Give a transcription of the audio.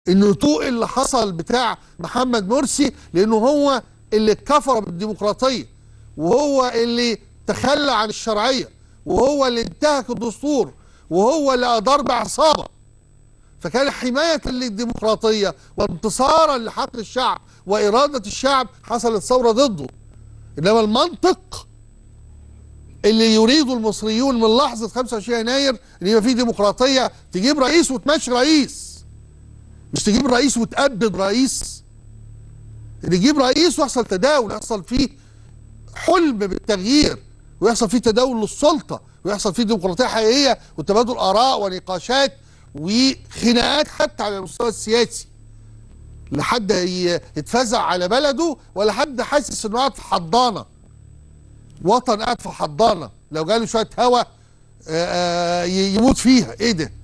النتوء اللي حصل بتاع محمد مرسي لانه هو اللي كفر بالديمقراطيه وهو اللي تخلى عن الشرعيه وهو اللي انتهك الدستور وهو اللي ادار بعصابه فكان حمايه للديمقراطيه وانتصارا لحق الشعب واراده الشعب حصلت ثوره ضده انما المنطق اللي يريده المصريون من لحظه 25 يناير ان يبقى في ديمقراطيه تجيب رئيس وتمشي رئيس مش تجيب رئيس وتأبد رئيس تجيب رئيس ويحصل تداول يحصل فيه حلم بالتغيير ويحصل فيه تداول للسلطه ويحصل فيه ديمقراطيه حقيقيه وتبادل اراء ونقاشات وخناقات حتى على المستوى السياسي لحد يتفزع على بلده ولا حد حاسس انه قاعد في حضانه وطن قاعد في حضانه لو جاله شويه هوا يموت فيها ايه ده